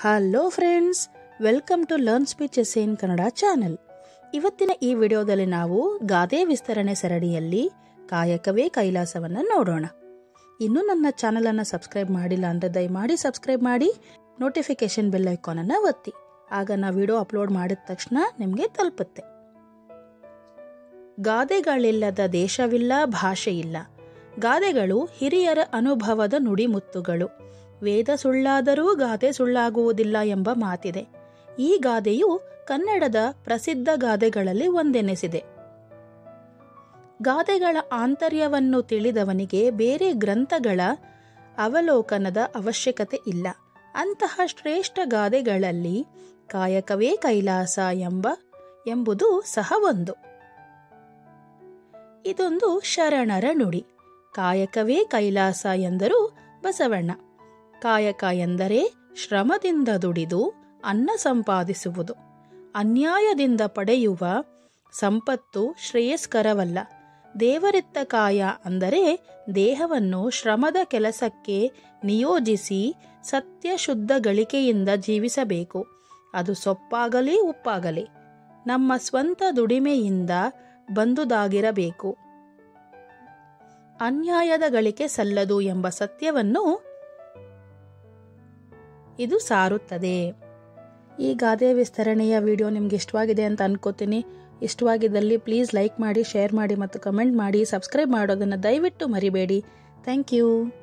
hello friends welcome to learn speeches in Kannada channel ಇವತ್ತಿನ ಈ ವಿಡಿಯೋದಲ್ಲಿ ನಾವು ಗಾದೆ ವಿಸ್ತರಣೆ ಸರಣಿಯಲ್ಲಿ ಕಾಯಕವೇ ಕೈಲಾಸವನ್ನು ನೋಡೋಣ ಇನ್ನೂ ನನ್ನ ಚಾನಲನ್ನು ಸಬ್ಸ್ಕ್ರೈಬ್ ಮಾಡಿಲ್ಲ ಅಂದರೆ ದಯಮಾಡಿ ಸಬ್ಸ್ಕ್ರೈಬ್ ಮಾಡಿ ನೋಟಿಫಿಕೇಶನ್ ಬೆಲ್ ಐಕಾನನ್ನು ಒತ್ತಿ ಆಗ ನಾ ವಿಡಿಯೋ ಅಪ್ಲೋಡ್ ಮಾಡಿದ ತಕ್ಷಣ ನಿಮಗೆ ತಲುಪುತ್ತೆ ಗಾದೆಗಳಿಲ್ಲದ ದೇಶವಿಲ್ಲ ಭಾಷೆ ಇಲ್ಲ ಗಾದೆಗಳು ಹಿರಿಯರ ಅನುಭವದ ನುಡಿಮುತ್ತುಗಳು ವೇದ ಸುಳ್ಳಾದರೂ ಗಾದೆ ಸುಳ್ಳಾಗುವುದಿಲ್ಲ ಎಂಬ ಮಾತಿದೆ ಈ ಗಾದೆಯು ಕನ್ನಡದ ಪ್ರಸಿದ್ಧ ಗಾದೆಗಳಲ್ಲಿ ಒಂದೆನಿಸಿದೆ ಗಾದೆಗಳ ಆಂತರ್ಯವನ್ನು ತಿಳಿದವನಿಗೆ ಬೇರೆ ಗ್ರಂಥಗಳ ಅವಲೋಕನದ ಅವಶ್ಯಕತೆ ಇಲ್ಲ ಅಂತಹ ಶ್ರೇಷ್ಠ ಗಾದೆಗಳಲ್ಲಿ ಕಾಯಕವೇ ಕೈಲಾಸ ಎಂಬ ಎಂಬುದು ಸಹ ಒಂದು ಇದೊಂದು ಶರಣರ ನುಡಿ ಕಾಯಕವೇ ಕೈಲಾಸ ಎಂದರು ಬಸವಣ್ಣ ಕಾಯಕ ಎಂದರೆ ಶ್ರಮದಿಂದ ದುಡಿದು ಅನ್ನ ಸಂಪಾದಿಸುವುದು ಅನ್ಯಾಯದಿಂದ ಪಡೆಯುವ ಸಂಪತ್ತು ಶ್ರೇಯಸ್ಕರವಲ್ಲ ದೇವರಿತ್ತ ಕಾಯ ಅಂದರೆ ದೇಹವನ್ನು ಶ್ರಮದ ಕೆಲಸಕ್ಕೆ ನಿಯೋಜಿಸಿ ಸತ್ಯ ಶುದ್ಧ ಗಳಿಕೆಯಿಂದ ಜೀವಿಸಬೇಕು ಅದು ಸೊಪ್ಪಾಗಲಿ ಉಪ್ಪಾಗಲಿ ನಮ್ಮ ಸ್ವಂತ ದುಡಿಮೆಯಿಂದ ಬಂದುದಾಗಿರಬೇಕು ಅನ್ಯಾಯದ ಗಳಿಕೆ ಸಲ್ಲದು ಎಂಬ ಸತ್ಯವನ್ನು ಇದು ಸಾರುತ್ತದೆ ಈ ಗಾದೆ ವಿಸ್ತರಣೆಯ ವಿಡಿಯೋ ನಿಮ್ಗೆ ಇಷ್ಟವಾಗಿದೆ ಅಂತ ಅನ್ಕೋತೀನಿ ಇಷ್ಟವಾಗಿದ್ದಲ್ಲಿ ಪ್ಲೀಸ್ ಲೈಕ್ ಮಾಡಿ ಶೇರ್ ಮಾಡಿ ಮತ್ತು ಕಮೆಂಟ್ ಮಾಡಿ ಸಬ್ಸ್ಕ್ರೈಬ್ ಮಾಡೋದನ್ನು ದಯವಿಟ್ಟು ಮರಿಬೇಡಿ ಥ್ಯಾಂಕ್ ಯು